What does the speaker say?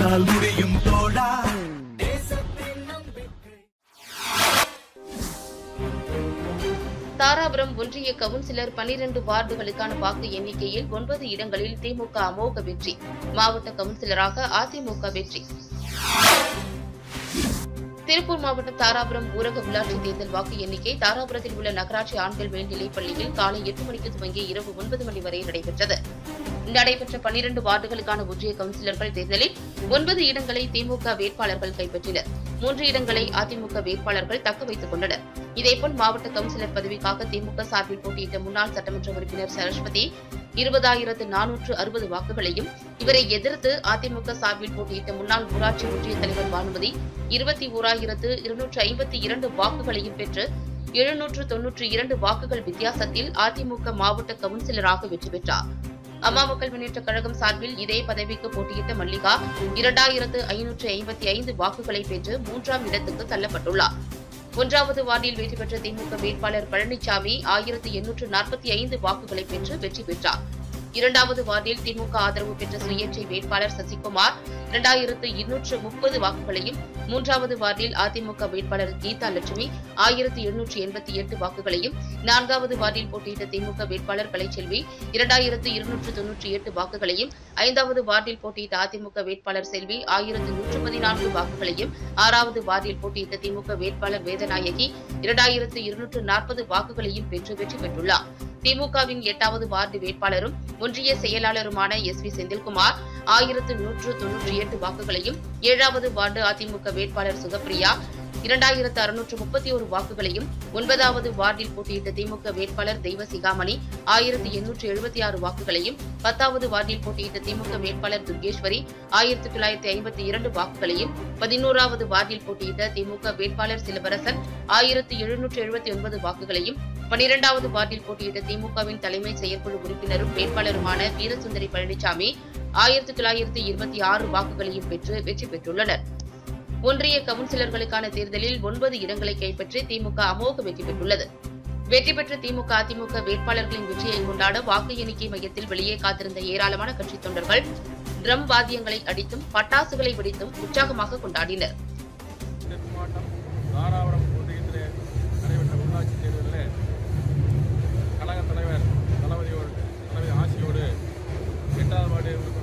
உன்னால் முடியும் தோழா தாராபுரம் ஒன்றிய கவுன்சிலர் பனிரெண்டு வார்டுகளுக்கான வாக்கு எண்ணிக்கையில் ஒன்பது இடங்களில் திமுக அமோக வெற்றி மாவட்ட கவுன்சிலராக அதிமுக வெற்றி திருப்பூர் மாவட்டம் தாராபுரம் ஊரக உள்ளாட்சி தேர்தல் வாக்கு எண்ணிக்கை தாராபுரத்தில் உள்ள நகராட்சி ஆண்கள் மேல்நிலைப் பள்ளியில் காலை எட்டு மணிக்கு துவங்கி இரவு ஒன்பது மணி வரை நடைபெற்றது நடைபெற்ற பனிரண்டு வார்டுகளுக்கான ஒன்றிய கவுன்சிலர்கள் தேர்தலில் ஒன்பது இடங்களை திமுக வேட்பாளர்கள் கைப்பற்றினர் மூன்று இடங்களை அதிமுக வேட்பாளர்கள் தக்க வைத்துக் கொண்டனர் இதேபோல் மாவட்ட கவுன்சிலர் பதவிக்காக திமுக சார்பில் போட்டியிட்ட முன்னாள் சட்டமன்ற உறுப்பினர் சரஸ்வதி இருபதாயிரத்து நானூற்று அறுபது வாக்குகளையும் இவரை எதிர்த்து அதிமுக சார்பில் போட்டியிட்ட முன்னாள் ஊராட்சி ஒன்றிய தலைவர் பானுமதி இருபத்தி ஓராயிரத்து இருநூற்று ஐம்பத்தி இரண்டு வாக்குகளையும் பெற்று எழுநூற்று தொன்னூற்றி இரண்டு வாக்குகள் வித்தியாசத்தில் அதிமுக மாவட்ட கவுன்சிலராக வெற்றி பெற்றார் அம்மா மக்கள் முன்னேற்றக் கழகம் சார்பில் இதே பதவிக்கு போட்டியிட்ட மல்லிகா இரண்டாயிரத்து ஐநூற்று ஐம்பத்தி ஐந்து வாக்குகளை பெற்று மூன்றாம் இடத்துக்கு தள்ளப்பட்டுள்ளார் ஒன்றாவது வார்டில் வெற்றி பெற்ற திமுக வேட்பாளர் பழனிசாமி ஆயிரத்து எண்ணூற்று நாற்பத்தி ஐந்து வாக்குகளை பெற்று வெற்றி பெற்றார் இரண்டாவது வார்டில் திமுக ஆதரவு பெற்ற சுயேட்சை வேட்பாளர் சசிகுமார் இரண்டாயிரத்து இருநூற்று முப்பது வாக்குகளையும் மூன்றாவது வார்டில் அதிமுக வேட்பாளர் கீதா லட்சுமி ஆயிரத்து எண்ணூற்று எண்பத்தி எட்டு வாக்குகளையும் நான்காவது வார்டில் போட்டியிட்ட திமுக வேட்பாளர் கலைச்செல்வி இரண்டாயிரத்து இருநூற்று தொன்னூற்றி எட்டு வாக்குகளையும் ஐந்தாவது வார்டில் போட்டியிட்ட அதிமுக வேட்பாளர் செல்வி ஆயிரத்து நூற்று பதினான்கு வாக்குகளையும் ஆறாவது வார்டில் போட்டியிட்ட திமுக வேட்பாளர் வேதநாயகி இரண்டாயிரத்து இருநூற்று நாற்பது வாக்குகளையும் பெற்று வெற்றி பெற்றுள்ளார் திமுகவின் எட்டாவது வார்டு வேட்பாளரும் ஒன்றிய செயலாளருமான எஸ் வி செந்தில்குமார் ஆயிரத்து நூற்று தொன்னூற்றி எட்டு வாக்குகளையும் ஏழாவது வார்டு அதிமுக வேட்பாளர் சுகப்பிரியா இரண்டாயிரத்து அறுநூற்று முப்பத்தி ஒரு வாக்குகளையும் ஒன்பதாவது வார்டில் போட்டியிட்ட திமுக வேட்பாளர் தெய்வ சிகாமணி ஆயிரத்து எண்ணூற்று எழுபத்தி ஆறு வாக்குகளையும் பத்தாவது வார்டில் போட்டியிட்ட திமுக வேட்பாளர் துர்கேஸ்வரி ஆயிரத்து தொள்ளாயிரத்தி ஐம்பத்தி இரண்டு வாக்குகளையும் பதினோராவது வார்டில் போட்டியிட்ட திமுக வேட்பாளர் சிலம்பரசன் ஆயிரத்து எழுநூற்று எழுபத்தி ஒன்பது வாக்குகளையும் பனிரெண்டாவது வார்டில் போட்டியிட்ட திமுகவின் தலைமை செயற்குழு உறுப்பினரும் வேட்பாளருமான வீரசுந்தரி பழனிசாமி ஆயிரத்தி தொள்ளாயிரத்தி இருபத்தி ஆறு வாக்குகளையும் பெற்று வெற்றி பெற்றுள்ளனர் ஒன்றிய கவுன்சிலர்களுக்கான தேர்தலில் ஒன்பது இடங்களை கைப்பற்றி திமுக அமோக வெற்றி பெற்றுள்ளது வெற்றி பெற்ற திமுக அதிமுக வேட்பாளர்களின் வெற்றியை கொண்டாட வாக்கு எண்ணிக்கை மையத்தில் வெளியே காத்திருந்த ஏராளமான கட்சித் தொண்டர்கள் ட்ரம் வாத்தியங்களை அடித்தும் பட்டாசுகளை வெடித்தும் உற்சாகமாக கொண்டாடினர் தெற்கு மாவட்டம் தாராபுரம் ஒன்றியத்தில் நடைபெற்ற உள்ளாட்சி தேர்தலில் கழக தலைவர் தளபதியோடு தளபதி ஆசியோடு எட்டாவது வார்டு